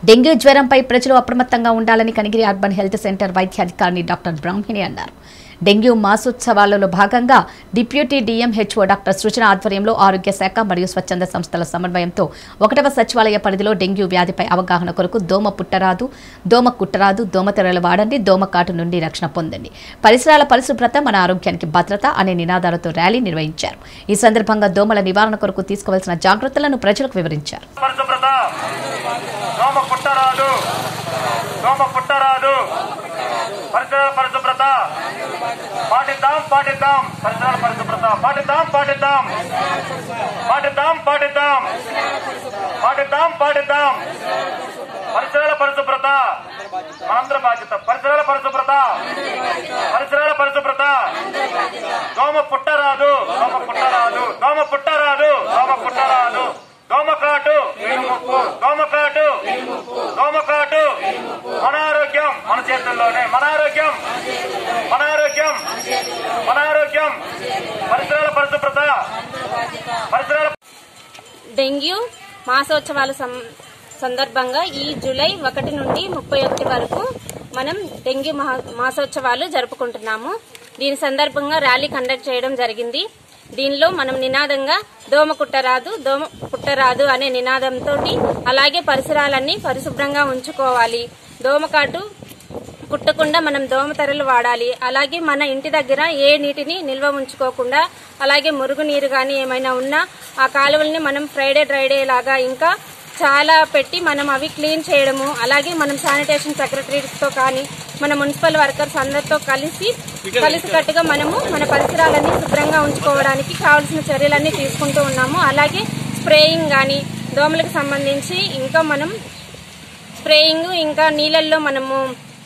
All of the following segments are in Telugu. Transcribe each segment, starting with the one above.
డెంగ్యూ జ్వరంపై ప్రజలు అప్రమత్తంగా ఉండాలని కనిగిరి అర్బన్ హెల్త్ సెంటర్ వైద్యాధికారిని డాక్టర్ బ్రాహ్మిణి అన్నారు డెంగ్యూ మాసోత్సవాలలో భాగంగా డిప్యూటీ డీఎంహెచ్ఓ డాక్టర్ సృజన ఆధ్వర్యంలో ఆరోగ్య శాఖ మరియు స్వచ్ఛంద సంస్థల సమన్వయంతో ఒకటవ సచివాలయ పరిధిలో డెంగ్యూ వ్యాధిపై అవగాహన కొరకు దోమ పుట్టరాదు దోమ కుట్టరాదు దోమతెరలు వాడండి దోమ కాటు నుండి రక్షణ పొందండి పరిసరాల పరిశుభ్రత మన ఆరోగ్యానికి భద్రత అనే నినాదాలతో ర్యాలీ నిర్వహించారు ఈ సందర్భంగా దోమల నివారణ కొరకు తీసుకోవాల్సిన జాగ్రత్తలను ప్రజలకు వివరించారు పరిశుభ్రత దోమ పుట్టరాదు దోమ పుట్టరాదు పరిసరాల పరిశుభ్రత పాటిద్దాం పాటిద్దాం పరిసరాల పరిశుభ్రత పాటిద్దాం పాటిద్దాం పాటిద్దాం పాటిద్దాం పాటిద్దాం పాటిద్దాం పరిసరాల పరిశుభ్రత మనందరి బాధ్యత పరిసరాల పరిశుభ్రత పరిసరాల పరిశుభ్రత దోమ పుట్టరాదు దోమ పుట్టరాదు దోమ పుట్టరాదు దోమ పుట్టరాదు దోమకాటు వెనుముప్పు దోమకాటు దోమకాటు మన ఆరోగ్యం మన చేతుల్లోనే మన ఆరోగ్యం మన ఆరోగ్యం మన ఆరోగ్యం పరిసరాల పరిశుభ్రత పరిసరాల డెంగ్యూ మాసోత్సవాల సం- సందర్భంగా ఈ జూలై ఒకటి నుండి ముప్పై ఒకటి వరకు మనం డెంగ్యూ మహా- మాసోత్సవాలు జరుపుకుంటున్నాము దీని సందర్భంగా ర్యాలీ కండక్ట్ చేయడం జరిగింది దీనిలో మనం నినాదంగా దోమ కుట్టరాదు దోమ కుట్టరాదు అనే నినాదంతో అలాగే పరిసరాలన్నీ పరిశుభ్రంగా ఉంచుకోవాలి దోమకాటు కుట్టకుండా మనం దోమతెరలు వాడాలి అలాగే మన ఇంటి దగ్గర ఏ నీటిని నిల్వ ఉంచుకోకుండా అలాగే మురుగునీరు కానీ ఏమైనా ఉన్నా ఆ కాలువల్ని మనం ఫ్రైడే డ్రైడే లాగా ఇంకా చాలా పెట్టి మనం అవి క్లీన్ చేయడము అలాగే మనం శానిటేషన్ సెక్రటరీతో కానీ మన మున్సిపల్ వర్కర్స్ అందరితో కలిసి కలిసికట్టుగా మనము మన పరిసరాలన్నీ శుభ్రంగా ఉంచుకోవడానికి కావాల్సిన చర్యలన్నీ తీసుకుంటూ ఉన్నాము అలాగే స్ప్రేయింగ్ కానీ దోమలకు సంబంధించి ఇంకా మనం స్ప్రేయింగ్ ఇంకా నీళ్ళల్లో మనము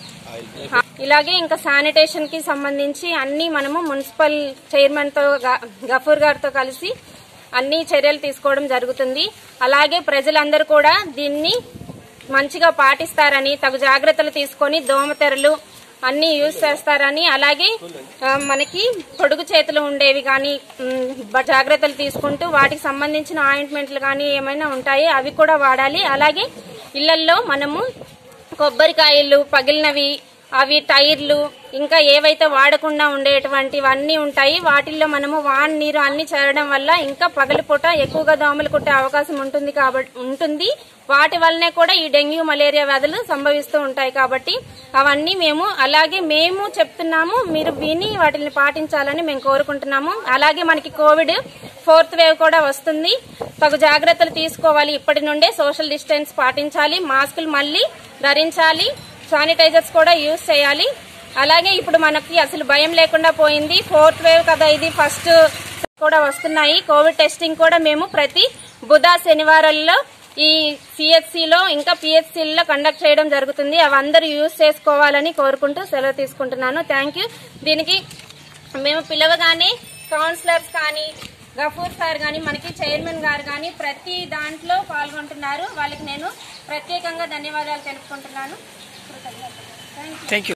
ఆ, ఇలాగే ఇంకా శానిటేషన్ కి సంబంధించి అన్ని మనము మున్సిపల్ చైర్మన్ తో గా- గఫూర్ గారితో కలిసి అన్ని చర్యలు తీసుకోవడం జరుగుతుంది అలాగే ప్రజలందరూ కూడా దీన్ని మంచిగా పాటిస్తారని తగు జాగ్రత్తలు తీసుకొని దోమతెరలు అన్ని యూజ్ చేస్తారని అలాగే ఆ, మనకి పొడుగు చేతులు ఉండేవి కానీ మ్, బ- జాగ్రత్తలు తీసుకుంటూ వాటికి సంబంధించిన ఆయింట్మెంట్లు కానీ ఏమైనా ఉంటాయి అవి కూడా వాడాలి అలాగే ఇళ్లల్లో మనము కొబ్బరికాయలు పగిలినవి అవి టైర్లు ఇంకా ఏవైతే వాడకుండా ఉండేటువంటివన్నీ ఉంటాయి వాటిల్లో మనము వాన్ నీరు అన్ని చేరడం వల్ల ఇంకా పగలిపూట ఎక్కువగా దోమలు కుట్టే అవకాశం ఉంటుంది కాబట్టి ఉంటుంది వాటి వల్లనే కూడా ఈ డెంగ్యూ మలేరియా వ్యాధులు సంభవిస్తూ ఉంటాయి కాబట్టి అవన్నీ మేము అలాగే మేము చెప్తున్నాము మీరు విని వాటిని పాటించాలని మేము కోరుకుంటున్నాము అలాగే మనకి కోవిడ్ ఫోర్త్ వేవ్ కూడా వస్తుంది తగు జాగ్రత్తలు తీసుకోవాలి ఇప్పటి నుండే సోషల్ డిస్టెన్స్ పాటించాలి మాస్కులు మళ్ళీ ధరించాలి శానిటైజర్స్ కూడా యూజ్ చేయాలి అలాగే ఇప్పుడు మనకి అసలు భయం లేకుండా పోయింది ఫోర్త్ వేవ్ కదా ఇది ఫస్ట్ కూడా వస్తున్నాయి కోవిడ్ టెస్టింగ్ కూడా మేము ప్రతి బుధ శనివారాల్లో ఈ సిహెచ్సిలో ఇంకా పిహెచ్సిలో కండక్ట్ చేయడం జరుగుతుంది అవి అందరూ యూజ్ చేసుకోవాలని కోరుకుంటూ సెలవు తీసుకుంటున్నాను థ్యాంక్ యూ దీనికి మేము పిలవగానే కౌన్సిలర్స్ కానీ గఫూర్ సార్ కానీ మనకి చైర్మన్ గారు కానీ ప్రతి దాంట్లో పాల్గొంటున్నారు వాళ్ళకి నేను ప్రత్యేకంగా ధన్యవాదాలు తెలుపుకుంటున్నాను థ్యాంక్ యూ